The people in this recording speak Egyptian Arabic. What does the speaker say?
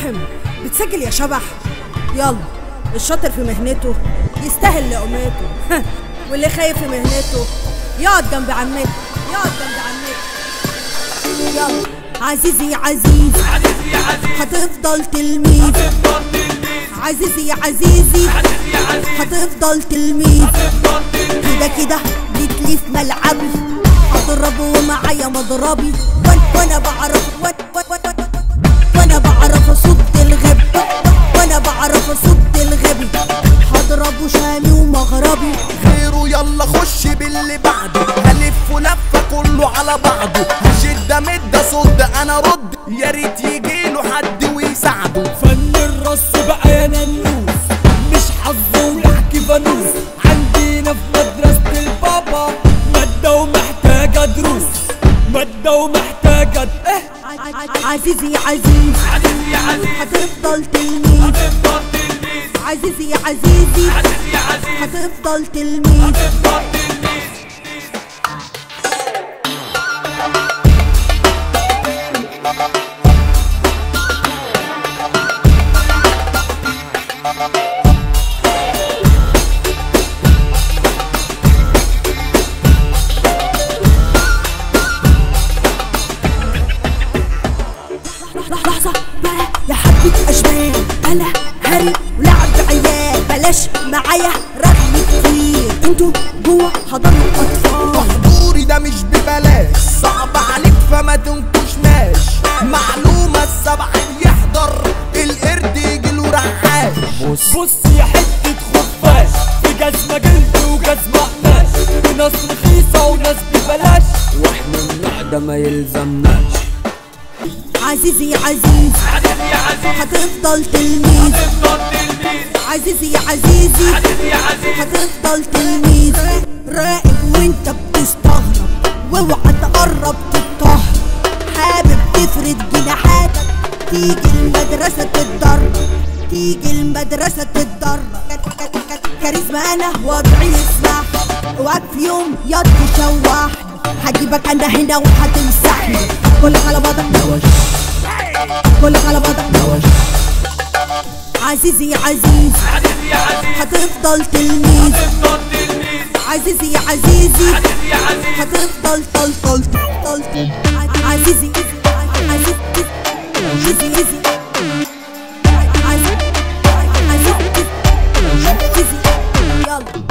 تمام بتسجل يا شبح يلا الشاطر في مهنته يستاهل لقمته واللي خايف في مهنته يقعد جنب عمته يقعد جنب عمته يلا عزيزي يا عزيز عزيزي يا عزيز هتفضل تلميذ هتفضل تلميذ عزيزي يا عزيزي عزيزي يا عزيز هتفضل تلميذ هتفضل تلميذ كده كده جيت لي في ملعبي اضربه ومعايا مضربي وأنا- وانا بعرف وأنا- وأنا- وانا بعرف اصد الغبي وانا بعرف اصد الغبي هضربه شامي ومغربي غيره يلا خش باللي بعده هلف لفه كله على بعضه هشد مد صد انا رد يا ريت يجيله حد ويساعده فن الرص بقى يا ننوس مش حظ ولحكي فانوس عندنا في مدرسة البابا مادة ومحتاجة دروس مادة ومحتاجة ايه عزيزي يا عزيز عزيزي يا عزيز هتفضل تلميذ هتفضل تلميذ عزيزي يا عزيزي عزيزي يا عزيز هتفضل تلميذ هتفضل تلميذ لحظة بقى يا حبة أشبال أنا هري ولعب عيال بلاش معايا رغم كتير انتوا جوه حضانة أطفال حضوري ده مش ببلاش صعب عليك فما تنكشناش معلومة السبع اللي يحضر القرد يجيله رعاش بص بص يا حتة خفاش في جزمة جلد وجزمة قماش وناس رخيصة وناس ببلاش واحنا النوع ده ما يلزمناش عزيزي يا عزيز عزيزي يا عزيز هتفضل تلميذ هتفضل تلميذ عزيزي يا عزيزي عزيزي يا عزيز هتفضل تلميذ راقب وانت بتستغرب واوعى تقرب تتطهر حابب تفرد جناحاتك تيجي المدرسة تتدرب تيجي المدرسة تتدرب ك- ك- ك- كاريزما انا وضعي يسمح اوعاك في يوم ياض تشوحني هجيبك انا هنا وهتمسحني كلك على بعضك نوش كلك على بعضك نوش عزيزي يا عزيز عزيزي يا عزيز هتفضل تلميذ هتفضل تلميذ عزيزي يا عزيزي عزيزي يا عزيز هتفضل طل طل طل عزيزي عزيزي عزيزي عزيزي عزيزي يلا